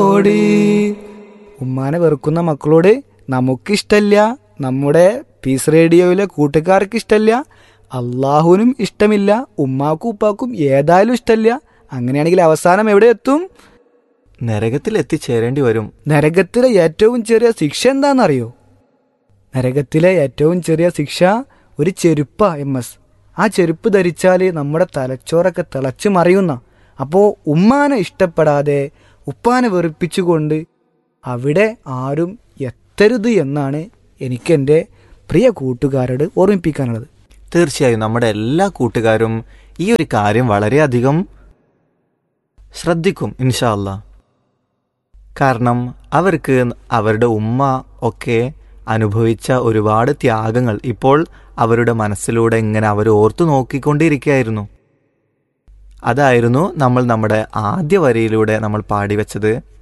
ഓടി ഉമ്മാനെ വെറുക്കുന്ന മക്കളോട് നമുക്കിഷ്ടല്ല നമ്മുടെ പീസ് റേഡിയോയിലെ കൂട്ടുകാർക്ക് ഇഷ്ടല്ല അള്ളാഹുവിനും ഇഷ്ടമില്ല ഉമ്മാക്കും ഉപ്പാക്കും ഏതായാലും ഇഷ്ടല്ല അങ്ങനെയാണെങ്കിൽ അവസാനം എവിടെ എത്തും നരകത്തിൽ എത്തിച്ചേരേണ്ടി വരും നരകത്തിലെ ഏറ്റവും ചെറിയ ശിക്ഷ എന്താണെന്നറിയോ നരകത്തിലെ ഏറ്റവും ചെറിയ ശിക്ഷ ഒരു ചെരുപ്പ എം എസ് ആ ചെരുപ്പ് ധരിച്ചാൽ നമ്മുടെ തലച്ചോറൊക്കെ തിളച്ചു മറിയുന്ന അപ്പോൾ ഉമ്മാനെ ഇഷ്ടപ്പെടാതെ ഉപ്പാനെ വെറുപ്പിച്ചുകൊണ്ട് അവിടെ ആരും എത്തരുത് എന്നാണ് എനിക്കെൻ്റെ പ്രിയ കൂട്ടുകാരോട് ഓർമ്മിപ്പിക്കാനുള്ളത് തീർച്ചയായും നമ്മുടെ എല്ലാ കൂട്ടുകാരും ഈ ഒരു കാര്യം വളരെയധികം ശ്രദ്ധിക്കും ഇൻഷാ അല്ലാ കാരണം അവർക്ക് അവരുടെ ഉമ്മ ഒക്കെ അനുഭവിച്ച ഒരുപാട് ത്യാഗങ്ങൾ ഇപ്പോൾ അവരുടെ മനസ്സിലൂടെ ഇങ്ങനെ അവർ ഓർത്തു നോക്കിക്കൊണ്ടിരിക്കുകയായിരുന്നു അതായിരുന്നു നമ്മൾ നമ്മുടെ ആദ്യ വരിയിലൂടെ നമ്മൾ പാടിവെച്ചത്